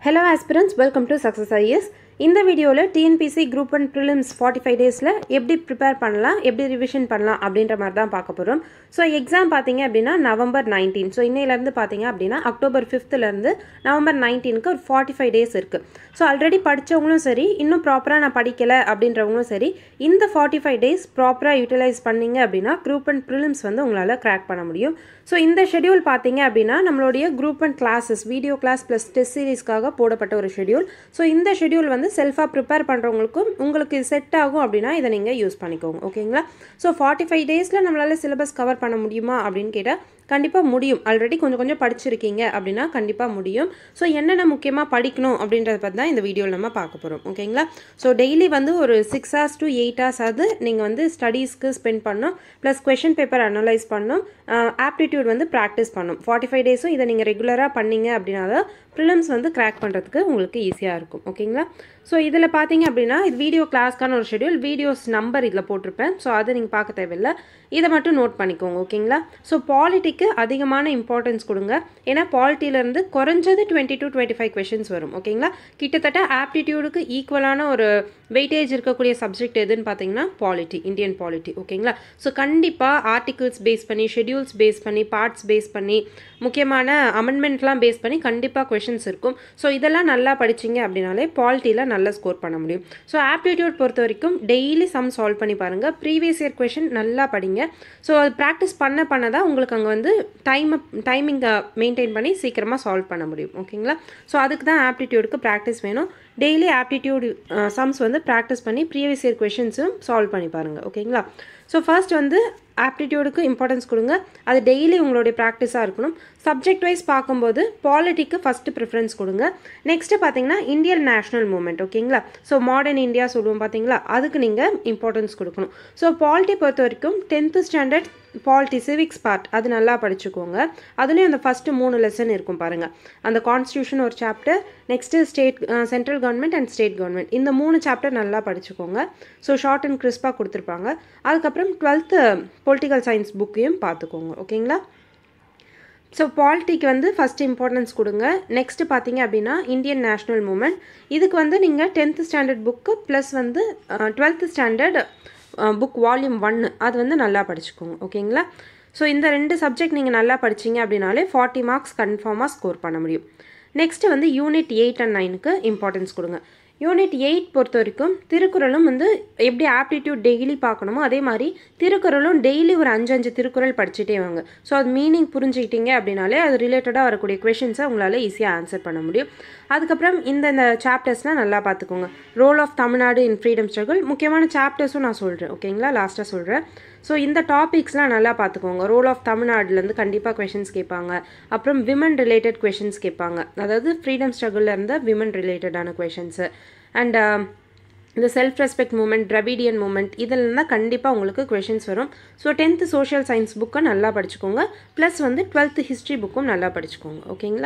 hello aspirants welcome to success IAS இந்த வீடியோவில் TNPSC group and prelims forty five டேஸில் எப்படி ப்ரிப்பேர் பண்ணலாம் எப்படி ரிவிஷன் பண்ணலாம் அப்படின்ற மாதிரி தான் பார்க்க போகிறோம் ஸோ எக்ஸாம் பார்த்தீங்க அப்படின்னா நவம்பர் நைன்டீன் ஸோ இன்னையிலேருந்து பார்த்தீங்க அப்படின்னா அக்டோபர் ஃபிஃப்த்துலேருந்து நவம்பர் நைன்டீனுக்கு ஒரு ஃபார்ட்டி ஃபைவ் டேஸ் இருக்குது ஸோ ஆல்ரெடி படித்தவங்களும் சரி இன்னும் ப்ராப்பராக நான் படிக்கலை அப்படின்றவங்களும் சரி இந்த ஃபார்ட்டி ஃபைவ் டேஸ் ப்ராப்பராக யூட்டிலைஸ் பண்ணீங்க அப்படின்னா குரூப் அண்ட் ப்ரிலிம்ஸ் வந்து உங்களால் கிராக் பண்ண முடியும் ஸோ இந்த ஷெடியூல் பார்த்தீங்க அப்படின்னா நம்மளுடைய group and classes video class plus test சீரிஸ்க்காக போடப்பட்ட ஒரு ஷெடியூல் ஸோ இந்த ஷெடியூல் வந்து செல்ஃபாக ப்ரிப்பேர் பண்ணுறவங்களுக்கும் உங்களுக்கு செட் ஆகும் அப்படின்னா இதை நீங்கள் யூஸ் பண்ணிக்கோங்க ஓகேங்களா ஸோ ஃபார்ட்டி ஃபைவ் டேஸில் நம்மளால் சிலபஸ் கவர் பண்ண முடியுமா அப்படின்னு கேட்டால் கண்டிப்பாக முடியும் ஆல்ரெடி கொஞ்சம் கொஞ்சம் படிச்சிருக்கீங்க அப்படின்னா கண்டிப்பாக முடியும் ஸோ என்னென்ன முக்கியமாக படிக்கணும் அப்படின்றத பற்றி தான் இந்த வீடியோவில் நம்ம பார்க்க போகிறோம் ஓகேங்களா ஸோ டெய்லி வந்து ஒரு six hours to eight hours ஆகுது நீங்கள் வந்து ஸ்டடீஸ்க்கு ஸ்பெண்ட் பண்ணணும் ப்ளஸ் கொஷின் பேப்பர் அனலைஸ் பண்ணணும் ஆப்டிடியூட் வந்து ப்ராக்டிஸ் பண்ணணும் ஃபார்ட்டி ஃபைவ் டேஸும் இதை நீங்கள் ரெகுலராக பண்ணீங்க அப்படின்னா தான் ப்ரிலிம்ஸ் வந்து கிராக் பண்ணுறதுக்கு உங்களுக்கு ஈஸியாக இருக்கும் ஓகேங்களா ஸோ இதில் பார்த்தீங்க அப்படின்னா இது வீடியோ கிளாஸ்க்கான ஒரு ஷெடியூல் வீடியோஸ் நம்பர் இதில் போட்டிருப்பேன் ஸோ அதை நீங்கள் பார்க்க தேவையில்லை இதை மட்டும் நோட் பண்ணிக்கோங்க ஓகேங்களா ஸோ பாலிட்டிக்கு அதிகமான இம்பார்ட்டன்ஸ் கொடுங்க ஏன்னா பாலிட்டியிலேருந்து குறைஞ்சது twenty two twenty five questions வரும் ஓகேங்களா கிட்டத்தட்ட ஆப்டிடியூடுக்கு ஈக்குவலான ஒரு வெயிட்டேஜ் இருக்கக்கூடிய சப்ஜெக்ட் எதுன்னு பார்த்தீங்கன்னா பாலிட்டி இந்தியன் பாலிட்டி ஓகேங்களா ஸோ கண்டிப்பாக ஆர்டிகிள்ஸ் பேஸ் பண்ணி ஷெடியூல்ஸ் பேஸ் பண்ணி பார்ட்ஸ் பேஸ் பண்ணி முக்கியமான அமெண்ட்மெண்ட்லாம் பேஸ் பண்ணி கண்டிப்பாக கொஷின்ஸ் இருக்கும் ஸோ இதெல்லாம் நல்லா படிச்சிங்க அப்படின்னாலே பாலிட்டியில் நல்லா ஸ்கோர் பண்ண முடியும் ஸோ ஆப்டிடியூட் பொறுத்த வரைக்கும் டெய்லி சம் சால்வ் பண்ணி பாருங்கள் ப்ரீவியஸ் இயர் கொஷின் நல்லா படிங்க ஸோ அது ப்ராக்டிஸ் பண்ண பண்ண தான் உங்களுக்கு அங்கே வந்து டைமை டைமிங்கை மெயின்டைன் பண்ணி சீக்கிரமாக சால்வ் பண்ண முடியும் ஓகேங்களா ஸோ அதுக்கு தான் ஆப்டிடியூடுக்கு ப்ராக்டிஸ் வேணும் டெய்லி ஆப்டிடியூட் சம்ஸ் வந்து ப்ராக்டிஸ் பண்ணி ப்ரீவியஸ் இயர் கொஷின்ஸும் சால்வ் பண்ணி பாருங்கள் ஓகேங்களா ஸோ ஃபர்ஸ்ட் வந்து ஆப்டிடியூடுக்கு இம்பார்ட்டன்ஸ் கொடுங்க அது டெய்லி உங்களுடைய ப்ராக்டிஸாக இருக்கணும் சப்ஜெக்ட் வைஸ் பார்க்கும்போது பாலிட்டிக்கு ஃபஸ்ட்டு ப்ரிஃபரன்ஸ் கொடுங்க நெக்ஸ்ட்டு பார்த்தீங்கன்னா இந்தியன் நேஷனல் மூமெண்ட் ஓகேங்களா ஸோ மாடர்ன் இந்தியா சொல்லுவோம் பார்த்தீங்களா அதுக்கு நீங்கள் இம்பார்ட்டன்ஸ் கொடுக்கணும் ஸோ பாலிட்டி பொறுத்த வரைக்கும் tenth standard polity civics part அது நல்லா படிச்சுக்கோங்க அதுலேயும் அந்த ஃபஸ்ட்டு மூணு லெசன் இருக்கும் பாருங்கள் அந்த கான்ஸ்டியூஷன் ஒரு chapter next state central government and state government இந்த மூணு சாப்டர் நல்லா படிச்சுக்கோங்க ஸோ ஷார்ட் அண்ட் கிறிஸ்பாக கொடுத்துருப்பாங்க அதுக்கப்புறம் டுவெல்த்து பொலிட்டிக்கல் சயின்ஸ் புக்கையும் பார்த்துக்கோங்க ஓகேங்களா ஸோ பாலிட்டிக்கு வந்து ஃபஸ்ட் இம்பார்ட்டன்ஸ் கொடுங்க நெக்ஸ்ட்டு பார்த்தீங்க அப்படின்னா இந்தியன் நேஷ்னல் மூமெண்ட் இதுக்கு வந்து நீங்கள் டென்த்து ஸ்டாண்டர்ட் புக்கு ப்ளஸ் வந்து டுவெல்த்து ஸ்டாண்டர்ட் புக் வால்யூம் ஒன்று அது வந்து நல்லா படிச்சுக்கோங்க ஓகேங்களா ஸோ இந்த ரெண்டு சப்ஜெக்ட் நீங்கள் நல்லா படிச்சிங்க அப்படின்னாலே ஃபார்ட்டி மார்க்ஸ் கன்ஃபார்மாக ஸ்கோர் பண்ண முடியும் நெக்ஸ்ட்டு வந்து யூனிட் எயிட் அண்ட் நைனுக்கு இம்பார்ட்டன்ஸ் கொடுங்க யூனிட் எயிட் பொறுத்த வரைக்கும் திருக்குறளும் வந்து எப்படி ஆப்டிடியூட் டெய்லி பார்க்கணுமோ அதே மாதிரி திருக்குறளும் டெய்லி ஒரு அஞ்சு அஞ்சு திருக்குறள் படிச்சுட்டே வாங்க ஸோ அது மீனிங் புரிஞ்சுக்கிட்டீங்க அப்படின்னாலே அது ரிலேட்டடாக வரக்கூடிய கொஷின்ஸை உங்களால் ஈஸியாக ஆன்சர் பண்ண முடியும் அதுக்கப்புறம் இந்த இந்த சாப்டர்ஸ்லாம் நல்லா பார்த்துக்கோங்க role of Tamil Nadu in freedom struggle முக்கியமான சாப்டர்ஸும் நான் சொல்கிறேன் ஓகேங்களா லாஸ்ட்டாக சொல்கிறேன் ஸோ இந்த டாபிக்ஸ்லாம் நல்லா பார்த்துக்கோங்க ரோல் ஆஃப் தமிழ்நாடுலேருந்து கண்டிப்பாக கொஷின்ஸ் கேட்பாங்க அப்புறம் விமன் ரிலேட்டட் கொஷின்ஸ் கேட்பாங்க அதாவது ஃப்ரீடம் ஸ்ட்ரகிளில் இருந்த விமன் ரிலேட்டடான கொஷின்ஸு அண்ட் இந்த self respect movement Dravidian movement இதில் தான் கண்டிப்பாக உங்களுக்கு கொஷின்ஸ் வரும் ஸோ டென்த்து சோஷியல் சயின்ஸ் புக்கை நல்லா படிச்சுக்கோங்க ப்ளஸ் வந்து டுவெல்த்து ஹிஸ்ட்ரி புக்கும் நல்லா படிச்சுக்கோங்க ஓகேங்களா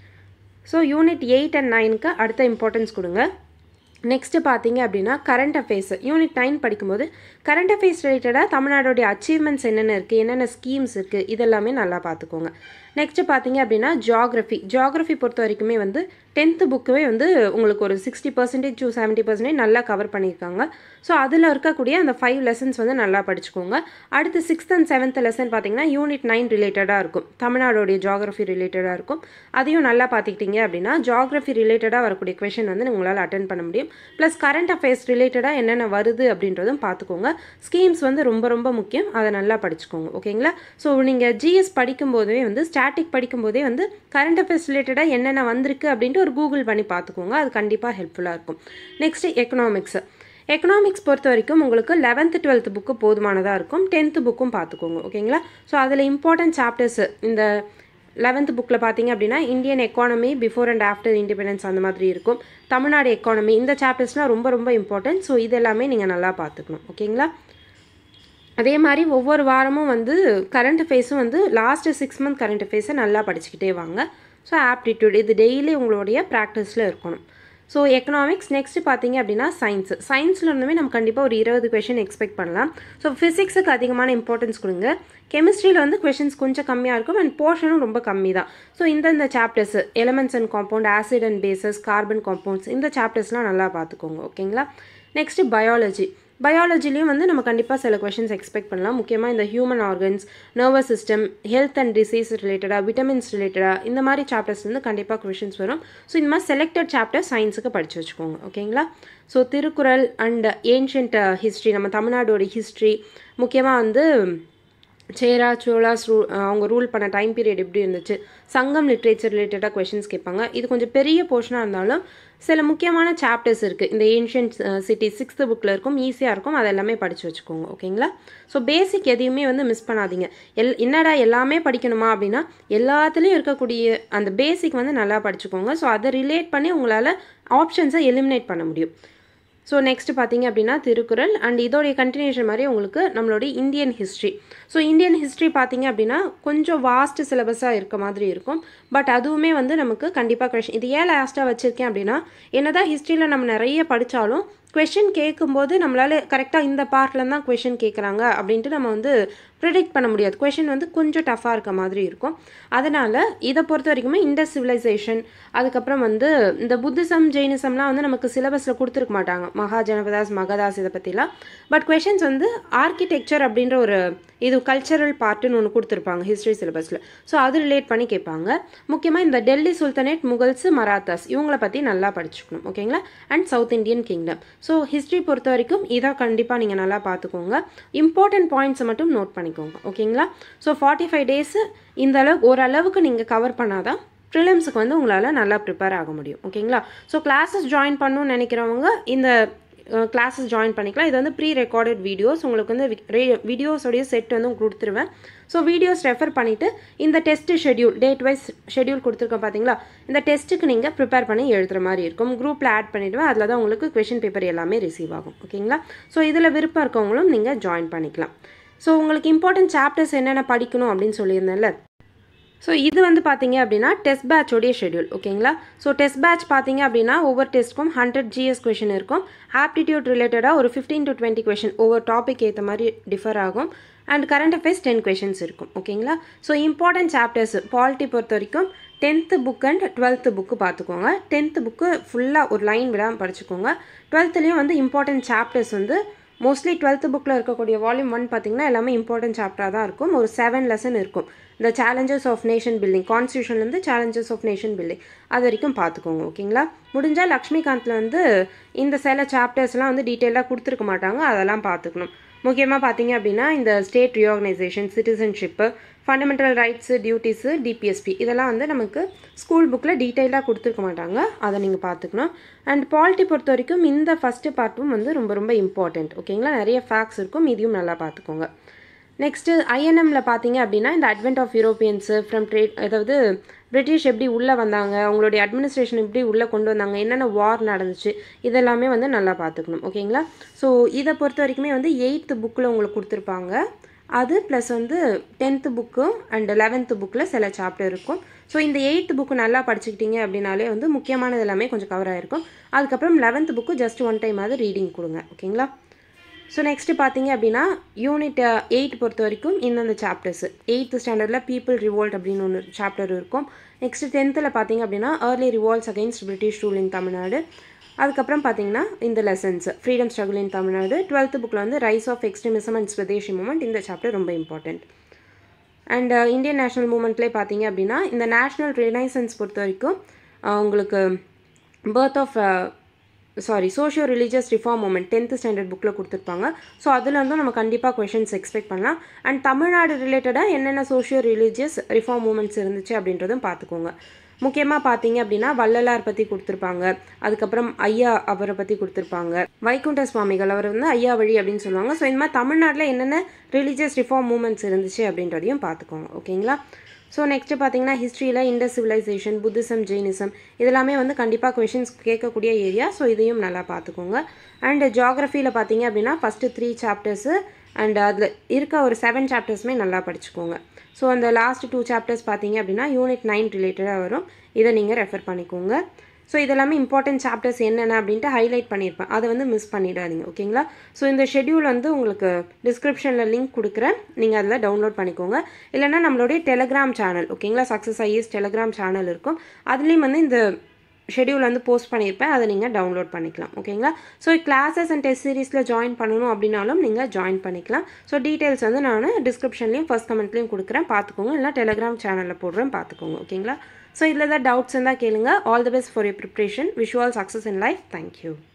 ஸோ யூனிட் எயிட் அண்ட் நைனுக்கு அடுத்த இம்பார்ட்டன்ஸ் கொடுங்க நெக்ஸ்ட்டு பார்த்தீங்க அப்படின்னா கரண்ட் அஃபேர்ஸ் யூனிட் நைன் படிக்கும்போது கரண்ட் அஃபேர்ஸ் ரிலேட்டடாக தமிழ்நாடுடைய அச்சீவ்மெண்ட்ஸ் என்னென்ன இருக்குது என்னென்ன ஸ்கீம்ஸ் இருக்குது இதெல்லாமே நல்லா பார்த்துக்கோங்க நெக்ஸ்ட்டு பார்த்தீங்க அப்படின்னா ஜியாகிரஃபி ஜியாகிரஃபி பொறுத்த வரைக்குமே வந்து டென்த்து புக்குமே வந்து உங்களுக்கு ஒரு sixty percentage to seventy percentage நல்லா கவர் பண்ணியிருக்காங்க ஸோ அதில் இருக்கக்கூடிய அந்த ஃபைவ் லெசன்ஸ் வந்து நல்லா படிச்சுக்கோங்க அடுத்து சிக்ஸ்த் அண்ட் செவன்த் லெசன் பார்த்தீங்கன்னா யூனிட் நைன் ரிலேட்டடாக இருக்கும் தமிழ்நாடுடைய ஜியாகிரஃபி ரிலேட்டடாக இருக்கும் அதையும் நல்லா பார்த்துக்கிட்டீங்க அப்படின்னா ஜியாகிரஃபி ரிலேட்டடாக வரக்கூடிய கொஷின் வந்து உங்களால் அட்டன் பண்ண முடியும் ப்ளஸ் கரண்ட் அஃபேர்ஸ் ரிலேட்டடாக என்னென்ன வருது அப்படின்றதும் பார்த்துக்கோங்க ஸ்கீம்ஸ் வந்து ரொம்ப ரொம்ப முக்கியம் அதை நல்லா படிச்சுக்கோங்க ஓகேங்களா ஸோ நீங்கள் ஜிஎஸ் படிக்கும்போதே வந்து ஸ்டாட்டிக் படிக்கும்போதே வந்து கரண்ட் அஃபேர்ஸ் ரிலேட்டடாக என்னென்ன வந்திருக்கு அப்படின்ட்டு ஒரு கூகுள் பண்ணி பார்த்துக்கோங்க அது கண்டிப்பாக ஹெல்ப்ஃபுல்லாக இருக்கும் நெக்ஸ்ட்டு எக்கனாமிக்ஸ் எக்கனாமிக்ஸ் பொறுத்த வரைக்கும் உங்களுக்கு லெவன்த்து டுவெல்த்து புக்கு போதுமானதாக இருக்கும் டென்த்து புக்கும் பார்த்துக்கோங்க ஓகேங்களா ஸோ அதில் இம்பார்ட்டன்ட் சாப்டர்ஸ் இந்த லெவன்த் புக்கில் பார்த்தீங்க அப்படின்னா Indian economy before and after independence அந்த மாதிரி இருக்கும் தமிழ்நாடு எக்கானமி இந்த சாப்டர்ஸ்லாம் ரொம்ப ரொம்ப இம்பார்ட்டன்ட் ஸோ இது எல்லாமே நீங்கள் நல்லா பார்த்துக்கணும் ஓகேங்களா அதே மாதிரி ஒவ்வொரு வாரமும் வந்து கரண்ட் அஃபேர்ஸும் வந்து லாஸ்ட்டு சிக்ஸ் மந்த் கரண்ட் அஃபேர்ஸை நல்லா படிச்சுக்கிட்டே வாங்க ஸோ ஆப்டிடியூட் இது டெய்லி உங்களுடைய ப்ராக்டிஸில் இருக்கணும் ஸோ எக்கனாமிக்ஸ் நெக்ஸ்ட் பார்த்தீங்க அப்படின்னா சயின்ஸ் சயின்ஸில் இருந்துமே நம்ம கண்டிப்பாக ஒரு இருபது கொஷின் எக்ஸ்பெக்ட் பண்ணலாம் ஸோ ஃபிசிக்ஸுக்கு அதிகமான இம்பார்ட்டன்ஸ் கொடுங்க கெமிஸ்ட்ரியில் வந்து கொஷின்ஸ் கொஞ்சம் கம்மியாக இருக்கும் அண்ட் போர்ஷனும் ரொம்ப கம்மி தான் ஸோ இந்தந்த chapters elements and compound acid and bases carbon compounds இந்த சாப்டர்ஸ்லாம் நல்லா பார்த்துக்கோங்க ஓகேங்களா நெக்ஸ்ட்டு பயாலஜி பயாலஜிலையும் வந்து நம்ம கண்டிப்பாக சில கொஷின்ஸ் எக்ஸ்பெக்ட் பண்ணலாம் முக்கியமாக இந்த human organs nervous system health and disease ரிலேட்டடாக விட்டமின்ஸ் ரிலேட்டடாக இந்த மாதிரி சாப்டர்ஸ் வந்து கண்டிப்பாக கொஷின்ஸ் வரும் ஸோ இந்த மாதிரி செலக்டட் சாப்டர் சயின்ஸுக்கு படித்து வச்சுக்கோங்க ஓகேங்களா so Thirukkural and ancient history நம்ம தமிழ்நாடோட ஹிஸ்ட்ரி முக்கியமாக வந்து சேரா சோலாஸ் ரூ அவங்க ரூல் பண்ண டைம் பீரியட் எப்படி இருந்துச்சு சங்கம் லிட்ரேச்சர் ரிலேட்டடாக கொஷின்ஸ் கேட்பாங்க இது கொஞ்சம் பெரிய போர்ஷனாக இருந்தாலும் சில முக்கியமான சாப்டர்ஸ் இருக்குது இந்த ஏன்ஷியன்ட் சிட்டி சிக்ஸ்த்து புக்கில் இருக்கும் ஈஸியாக இருக்கும் அது எல்லாமே படித்து வச்சுக்கோங்க ஓகேங்களா ஸோ பேசிக் எதையுமே வந்து மிஸ் பண்ணாதீங்க எல் என்னடா எல்லாமே படிக்கணுமா அப்படின்னா எல்லாத்துலேயும் இருக்கக்கூடிய அந்த பேசிக் வந்து நல்லா படிச்சுக்கோங்க ஸோ அதை ரிலேட் பண்ணி உங்களால் ஆப்ஷன்ஸை எலிமினேட் பண்ண முடியும் ஸோ நெக்ஸ்ட் பார்த்தீங்க அப்படின்னா திருக்குறள் அண்ட் இதோடைய கண்டினியூஷன் மாதிரி உங்களுக்கு நம்மளுடைய Indian history so Indian history பார்த்தீங்க அப்படின்னா கொஞ்சம் வாஸ்ட் சிலபஸாக இருக்க மாதிரி இருக்கும் பட் அதுவுமே வந்து நமக்கு கண்டிப்பாக கொஷின் இது ஏன் லாஸ்ட்டாக வச்சுருக்கேன் அப்படின்னா என்னதான் ஹிஸ்ட்ரியில் நம்ம நிறைய படித்தாலும் கொஷின் கேட்கும்போது நம்மளால் கரெக்டாக இந்த பார்ட்ல தான் கொஷின் கேட்குறாங்க அப்படின்ட்டு நம்ம வந்து ப்ரிடிக்ட் பண்ண முடியாது கொஷின் வந்து கொஞ்சம் டஃப்பாக இருக்க மாதிரி இருக்கும் அதனால் இதை பொறுத்த வரைக்குமே இண்டஸ் சிவிலைசேஷன் அதுக்கப்புறம் வந்து இந்த புத்திசம் ஜெயினிசம்லாம் வந்து நமக்கு சிலபஸில் கொடுத்துருக்க மாட்டாங்க மகா ஜனபதாஸ் மகதாஸ் இதை பற்றிலாம் பட் கொஷின்ஸ் வந்து ஆர்கிடெக்சர் அப்படின்ற ஒரு இது கல்ச்சரல் பார்ட்டுன்னு ஒன்று கொடுத்துருப்பாங்க ஹிஸ்ட்ரி சிலபஸில் ஸோ அது ரிலேட் பண்ணி கேட்பாங்க முக்கியமாக இந்த டெல்லி சுல்தனேட் முகல்ஸ் மராத்தாஸ் இவங்கள பற்றி நல்லா படிச்சுக்கணும் ஓகேங்களா and south Indian kingdom so history பொறுத்த வரைக்கும் இதை கண்டிப்பாக நீங்கள் நல்லா பார்த்துக்கோங்க இம்பார்ட்டன்ட் பாயிண்ட்ஸை மட்டும் நோட் பண்ணிக்கோங்க ஓகேங்களா ஸோ ஃபார்ட்டி ஃபைவ் டேஸு இந்த அளவு ஓரளவுக்கு நீங்கள் கவர் பண்ணாதான் ப்ரிலிம்ஸுக்கு வந்து உங்களால் நல்லா ப்ரிப்பேர் ஆக முடியும் ஓகேங்களா ஸோ கிளாஸஸ் ஜாயின் பண்ணணும்னு நினைக்கிறவங்க இந்த கிளாஸஸ் ஜாயின் பண்ணிக்கலாம் இது வந்து ப்ரீ ரெக்கார்டட் வீடியோஸ் உங்களுக்கு வந்து வீடியோஸோடைய செட் வந்து கொடுத்துருவேன் ஸோ வீடியோஸ் ரெஃபர் பண்ணிவிட்டு இந்த test schedule date wise schedule கொடுத்துருக்கோம் பார்த்தீங்களா இந்த டெஸ்ட்டுக்கு நீங்கள் ப்ரிப்பேர் பண்ணி எழுதுகிற மாதிரி இருக்கும் குரூப்பில் ஆட் பண்ணிவிடுவேன் அதில் தான் உங்களுக்கு கொஷின் பேப்பர் எல்லாமே ரிசீவ் ஆகும் ஓகேங்களா ஸோ இதில் விருப்பம் இருக்கவங்களும் நீங்கள் ஜாயின் பண்ணிக்கலாம் ஸோ உங்களுக்கு இம்பார்ட்டன்ட் சாப்டர்ஸ் என்னென்ன படிக்கணும் அப்படின்னு சொல்லியிருந்தேன்ல ஸோ இது வந்து பார்த்தீங்க அப்படின்னா டெஸ்ட் பேட்சோடைய ஷெடியூல் ஓகேங்களா ஸோ டெஸ்ட் பேட்ச் பார்த்தீங்க அப்படின்னா ஒவ்வொரு டெஸ்ட்க்கும் ஹண்ட்ரட் ஜிஎஸ் கொஷின் இருக்கும் ஆப்டிடியூட் ரிலேட்டடாக ஒரு ஃபிஃப்டீன் டு டுவெண்ட்டி கொஷின் ஒவ்வொரு டாபிக் ஏற்ற மாதிரி டிஃபர் ஆகும் and current affairs ten questions இருக்கும் ஓகேங்களா ஸோ இம்பார்ட்டன்ட் சாப்டர்ஸ் பாலிட்டி பொறுத்த வரைக்கும் tenth book and twelfth book பார்த்துக்கோங்க டென்த்து புக்கு ஃபுல்லாக ஒரு லைன் விடாமல் படிச்சுக்கோங்க டுவெல்த்துலேயும் வந்து இம்பார்ட்டன்ட் சாப்டர்ஸ் வந்து மோஸ்ட்லி டுவெல்த்து புக்கில் இருக்கக்கூடிய வால்யூம் ஒன் பார்த்திங்கன்னா எல்லாமே இம்பார்ட்டன்ட் சாப்டராக தான் இருக்கும் ஒரு செவன் லெசன் இருக்கும் இந்த சேலஞ்சஸ் ஆஃப் நேஷன் பில்டிங் கான்ஸ்டியூஷன்லேருந்து சேலஞ்சஸ் ஆஃப் நேஷன் பில்டிங் அது வரைக்கும் பார்த்துக்கோங்க ஓகேங்களா முடிஞ்சால் லக்ஷ்மிகாந்தில் வந்து இந்த சில சாப்டர்ஸ்லாம் வந்து டீட்டெயிலாக கொடுத்துருக்க மாட்டாங்க அதெல்லாம் பார்த்துக்கணும் முக்கியமாக பார்த்தீங்க அப்படின்னா இந்த state reorganisation citizenship fundamental rights duties DPSP இதெல்லாம் வந்து நமக்கு ஸ்கூல் புக்கில் டீட்டெயிலாக கொடுத்துருக்க மாட்டாங்க அதை நீங்கள் பார்த்துக்கணும் அண்ட் பாலிட்டி பொறுத்த வரைக்கும் இந்த ஃபஸ்ட்டு பார்ட்டும் வந்து ரொம்ப ரொம்ப இம்பார்ட்டண்ட் ஓகேங்களா நிறைய ஃபேக்ட்ஸ் இருக்கும் இதையும் நல்லா பார்த்துக்கோங்க நெக்ஸ்ட்டு ஐஎன்எம்ல பார்த்தீங்க அப்படின்னா இந்த advent of Europeans from trade அதாவது பிரிட்டிஷ் எப்படி உள்ளே வந்தாங்க அவங்களுடைய அட்மினிஸ்ட்ரேஷன் எப்படி உள்ளே கொண்டு வந்தாங்க என்னென்ன வார் நடந்துச்சு இதெல்லாமே வந்து நல்லா பார்த்துக்கணும் ஓகேங்களா ஸோ இதை பொறுத்த வரைக்குமே வந்து எயித்து புக்கில் உங்களுக்கு கொடுத்துருப்பாங்க அது ப்ளஸ் வந்து டென்த்து புக்கு அண்ட் லெவன்த்து புக்கில் சில சாப்டர் இருக்கும் ஸோ இந்த எயித்து புக்கு நல்லா படிச்சுக்கிட்டீங்க அப்படின்னாலே வந்து முக்கியமானது எல்லாமே கொஞ்சம் கவர் ஆகிருக்கும் அதுக்கப்புறம் eleventh book just one time ஆகுது ரீடிங் கொடுங்க ஓகேங்களா ஸோ நெக்ஸ்ட்டு பார்த்தீங்க அப்படின்னா யூனிட் எயிட் பொறுத்த வரைக்கும் இந்தந்த சாப்டர்ஸ் எயித்து ஸ்டாண்டர்டில் பீப்புள் ரிவோல்ட் அப்படின்னு ஒன்று சாப்டர் இருக்கும் நெக்ஸ்ட்டு டென்த்தில் பார்த்தீங்க அப்படின்னா early revolts against British rule in Tamil Nadu அதுக்கப்புறம் பார்த்தீங்கன்னா இந்த lessons freedom struggle in Tamil Nadu twelfth புக்கில் வந்து rise of extremism and Swadeshi movement இந்த சாப்டர் ரொம்ப இம்பார்ட்டண்ட் அண்ட் இந்தியன் நேஷனல் மூமெண்ட்லேயே பார்த்தீங்க அப்படின்னா இந்த நேஷ்னல் ரினைசன்ஸ் பொறுத்த வரைக்கும் உங்களுக்கு birth of sorry socio religious reform movement tenth standard புக்கில் கொடுத்துருப்பாங்க ஸோ அதுலேருந்தும் நம்ம கண்டிப்பாக கொஷின்ஸ் எக்ஸ்பெக்ட் பண்ணலாம் அண்ட் தமிழ்நாடு ரிலேட்டடாக என்னென்ன சோஷியோ ரிலீஜியஸ் ரிஃபார்ம் மூமெண்ட்ஸ் இருந்துச்சு அப்படின்றதும் பார்த்துக்கோங்க முக்கியமாக பார்த்தீங்க அப்படின்னா வள்ளலார் பற்றி கொடுத்துருப்பாங்க அதுக்கப்புறம் ஐயா அவரை பற்றி கொடுத்துருப்பாங்க வைகுண்ட சுவாமிகள் அவர் வந்து ஐயா வழி அப்படின்னு சொல்லுவாங்க ஸோ இந்த மாதிரி தமிழ்நாட்டில் என்னென்ன ரிலீஜியஸ் ரிஃபார்ம் மூமெண்ட்ஸ் இருந்துச்சு அப்படின்றதையும் பார்த்துக்கோங்க ஓகேங்களா ஸோ நெக்ஸ்ட்டு பார்த்தீங்கன்னா ஹிஸ்ட்ரியில் இண்டஸ் சிவிலைசேஷன் புத்திசம் ஜெயினிசம் இதெல்லாமே வந்து கண்டிப்பாக கொஷின்ஸ் கேட்கக்கூடிய ஏரியா ஸோ இதையும் நல்லா பார்த்துக்கோங்க அண்ட் ஜாகிரஃபியில் பார்த்தீங்க அப்படின்னா ஃபஸ்ட்டு த்ரீ சாப்டர்ஸு அண்ட் அதில் இருக்க ஒரு செவன் சாப்டர்ஸுமே நல்லா படிச்சுக்கோங்க ஸோ அந்த லாஸ்ட் டூ சாப்டர்ஸ் பார்த்தீங்க அப்படின்னா யூனிட் நைன் ரிலேட்டடாக வரும் இதை நீங்கள் ரெஃபர் பண்ணிக்கோங்க ஸோ இதெல்லாமே இம்பார்ட்டன்ட் சாப்டர்ஸ் என்னென்ன அப்படின்ட்டு ஹைலைட் பண்ணியிருப்பேன் அதை வந்து மிஸ் பண்ணிடாதீங்க ஓகேங்களா ஸோ இந்த ஷெட்யூல் வந்து உங்களுக்கு டிஸ்கிரிப்ஷனில் லிங்க் கொடுக்குறேன் நீங்கள் அதில் டவுன்லோட் பண்ணிக்கோங்க இல்லைனா நம்மளுடைய டெலகிராம் சேனல் ஓகேங்களா சக்ஸஸ் ஐஎஸ் டெலகிராம் சேனல் இருக்கும் அதுலேயும் வந்து இந்த ஷெடியூல் வந்து போஸ்ட் பண்ணியிருப்பேன் அதை நீங்கள் டவுன்லோட் பண்ணிக்கலாம் ஓகேங்களா ஸோ கிளாஸஸ் அண்ட் டெஸ்ட் சீரீஸில் ஜாயின் பண்ணணும் அப்படின்னாலும் நீங்கள் ஜாயின் பண்ணிக்கலாம் ஸோ டீட்டெயில்ஸ் வந்து நான் டிஸ்கிரிப்ஷன்லேயும் ஃபஸ்ட் கமெண்ட்லேயும் கொடுக்குறேன் பார்த்துக்கோங்க இல்லை டெலகிராம் சேனலில் போடுறேன் பார்த்துக்கோங்க ஓகேங்களா ஸோ இதில் ஏதாவது டவுட்ஸ் இருந்தால் கேளுங்க all the best for your preparation wish you all success in life thank you